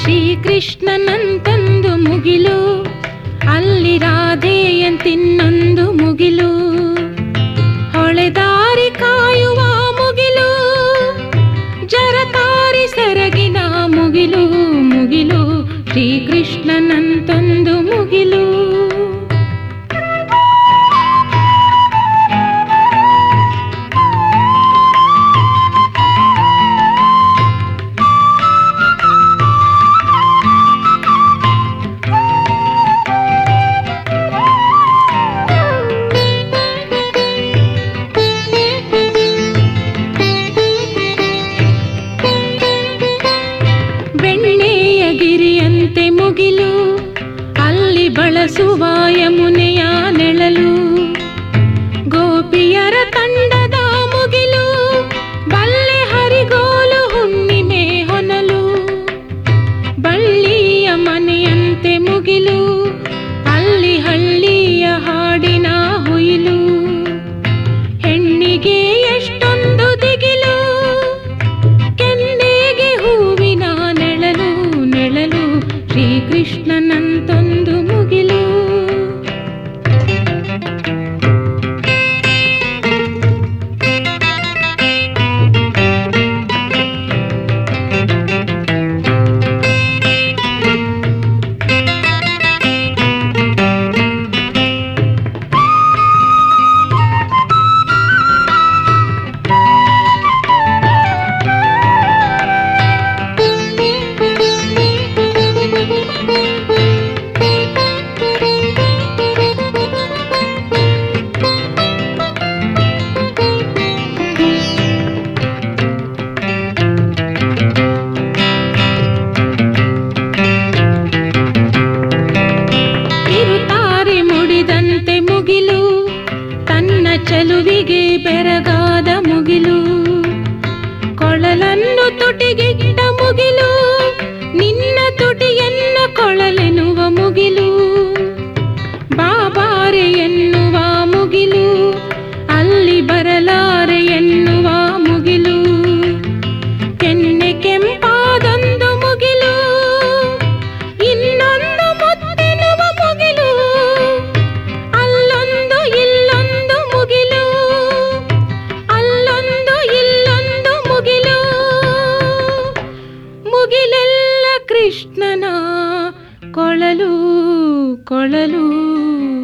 ಶ್ರೀಕೃಷ್ಣನಂತಂದು ಮುಗಿಲು ಅಲ್ಲಿ ರಾಧೆಯಂತಿನ್ನೊಂದು ಮುಗಿಲು ಹೊಳೆದಾರಿ ಕಾಯುವ ಮುಗಿಲು ಜರತಾರಿ ಸೆರಗಿನ ಮುಗಿಲು ಮುಗಿಲು ಶ್ರೀಕೃಷ್ಣನಂತಂದು ಮುಗಿಲು ಬೆಣ್ಣೆಯ ಗಿರಿಯಂತೆ ಮುಗಿಲು ಅಲ್ಲಿ ಬಳಸುವ ಯಮುನೆಯ ನೆಳಲು ಗೋಪಿಯರ ತಂಡದ ಮುಗಿಲು ಬಲ್ಲೆ ಹರಿಗೋಲು ಹುಣ್ಣಿಮೆ ಹೊನಲು ಬಳ್ಳಿಯ ಮನೆಯಂತೆ ಮುಗಿಲು ಅಲ್ಲಿ ಹಳ್ಳಿಯ ಹಾಡಿನ ಹುಯಿಲು ಹೆಣ್ಣಿಗೆ ಎಷ್ಟೊಂದು ದಿಗಿಲು ಕೆನ್ನೆಗೆ ಹೂವಿನ ನೆಳಲು ನೆಳಲು ಶ್ರೀಕೃಷ್ಣನಂತೊಂದು ಮುಗಿಲು ಇರುತ್ತಾರೆ ಮುಡಿದಂತೆ ಮುಗಿಲು ತನ್ನ ಚಲುವಿಗೆ ಬೆರಗಾದ ಮುಗಿಲು ಕೊಳಲನ್ನು ತುಟಿಗಿಟ್ಟ ಮುಗಿಲು ನಿನ್ನ ತುಟಿಯನ್ನ ಕೊಳಲೆನ್ನುವ ಮುಗಿಲು ಬಾಬಾರೆ ಎನ್ನುವ ಮುಗಿಲು ಅಲ್ಲಿ ಬರಲಾರೆ ಎನ್ನುವ ಮುಗಿಲು ಕೆನ್ನೆ ಕೆಂಪಾದೊಂದು ಮುಗಿಲು ಇನ್ನೊಂದು ಮುತ್ತೆನ್ನುವ ಮುಗಿಲು ಅಲ್ಲೊಂದು ಇಲ್ಲೊಂದು ಮುಗಿಲು ಅಲ್ಲೊಂದು ಇಲ್ಲೊಂದು ಮುಗಿಲು ಮುಗಿಲೆಲ್ಲ ಕೃಷ್ಣನ ಕೊಳಲು ಕೊಳಲು